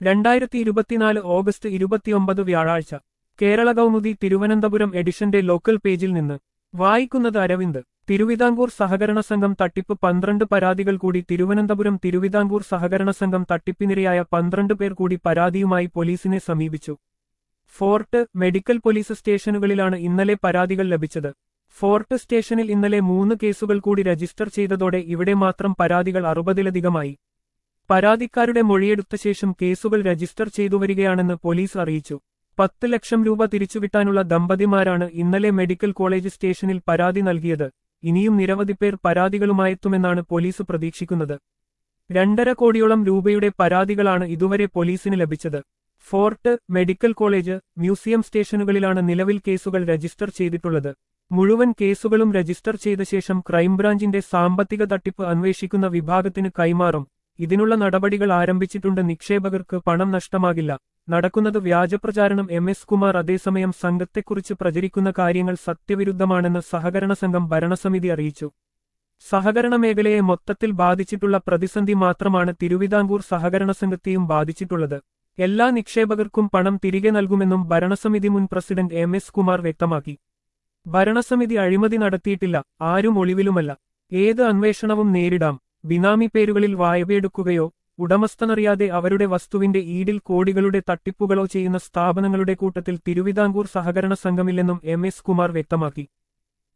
രണ്ടായിരത്തി ഇരുപത്തിനാല് ഓഗസ്റ്റ് ഇരുപത്തിയൊമ്പത് വ്യാഴാഴ്ച കേരള കൗമുദി തിരുവനന്തപുരം എഡിഷന്റെ ലോക്കൽ പേജിൽ നിന്ന് വായിക്കുന്നത് അരവിന്ദ് തിരുവിതാംകൂർ സഹകരണ സംഘം തട്ടിപ്പ് പന്ത്രണ്ട് പരാതികൾ കൂടി തിരുവനന്തപുരം തിരുവിതാംകൂർ സഹകരണ സംഘം തട്ടിപ്പിനിരയായ പന്ത്രണ്ട് പേർ കൂടി പരാതിയുമായി പോലീസിനെ സമീപിച്ചു ഫോർട്ട് മെഡിക്കൽ പോലീസ് സ്റ്റേഷനുകളിലാണ് ഇന്നലെ പരാതികൾ ലഭിച്ചത് ഫോർട്ട് സ്റ്റേഷനിൽ ഇന്നലെ മൂന്ന് കേസുകൾ കൂടി രജിസ്റ്റർ ചെയ്തതോടെ ഇവിടെ മാത്രം പരാതികൾ അറുപതിലധികമായി പരാതിക്കാരുടെ മൊഴിയെടുത്ത ശേഷം കേസുകൾ രജിസ്റ്റർ ചെയ്തുവരികയാണെന്ന് പോലീസ് അറിയിച്ചു പത്ത് ലക്ഷം രൂപ തിരിച്ചുകിട്ടാനുള്ള ദമ്പതിമാരാണ് ഇന്നലെ മെഡിക്കൽ കോളേജ് സ്റ്റേഷനിൽ പരാതി നൽകിയത് ഇനിയും നിരവധി പേർ പരാതികളുമായെത്തുമെന്നാണ് പോലീസ് പ്രതീക്ഷിക്കുന്നത് രണ്ടര കോടിയോളം രൂപയുടെ പരാതികളാണ് ഇതുവരെ പോലീസിന് ലഭിച്ചത് ഫോർട്ട് മെഡിക്കൽ കോളേജ് മ്യൂസിയം സ്റ്റേഷനുകളിലാണ് നിലവിൽ കേസുകൾ രജിസ്റ്റർ ചെയ്തിട്ടുള്ളത് മുഴുവൻ കേസുകളും രജിസ്റ്റർ ചെയ്ത ശേഷം ക്രൈംബ്രാഞ്ചിന്റെ സാമ്പത്തിക തട്ടിപ്പ് അന്വേഷിക്കുന്ന വിഭാഗത്തിന് കൈമാറും ഇതിനുള്ള നടപടികൾ ആരംഭിച്ചിട്ടുണ്ട് നിക്ഷേപകർക്ക് പണം നഷ്ടമാകില്ല നടക്കുന്നത് വ്യാജപ്രചാരണം എം എസ് കുമാർ അതേസമയം സംഘത്തെക്കുറിച്ച് പ്രചരിക്കുന്ന കാര്യങ്ങൾ സത്യവിരുദ്ധമാണെന്ന് സഹകരണ സംഘം ഭരണസമിതി അറിയിച്ചു സഹകരണ മേഖലയെ മൊത്തത്തിൽ ബാധിച്ചിട്ടുള്ള പ്രതിസന്ധി മാത്രമാണ് തിരുവിതാംകൂർ സഹകരണ സംഘത്തെയും ബാധിച്ചിട്ടുള്ളത് എല്ലാ നിക്ഷേപകർക്കും പണം തിരികെ നൽകുമെന്നും ഭരണസമിതി മുൻ പ്രസിഡന്റ് എം എസ് കുമാർ വ്യക്തമാക്കി ഭരണസമിതി അഴിമതി നടത്തിയിട്ടില്ല ആരും ഒളിവിലുമല്ല ഏത് അന്വേഷണവും നേരിടാം ബിനാമി പേരുകളിൽ വായ്പയെടുക്കുകയോ ഉടമസ്ഥനറിയാതെ അവരുടെ വസ്തുവിന്റെ ഈടിൽ കോടികളുടെ തട്ടിപ്പുകളോ ചെയ്യുന്ന സ്ഥാപനങ്ങളുടെ കൂട്ടത്തിൽ തിരുവിതാംകൂർ സഹകരണ സംഘമില്ലെന്നും എം എസ് കുമാർ വ്യക്തമാക്കി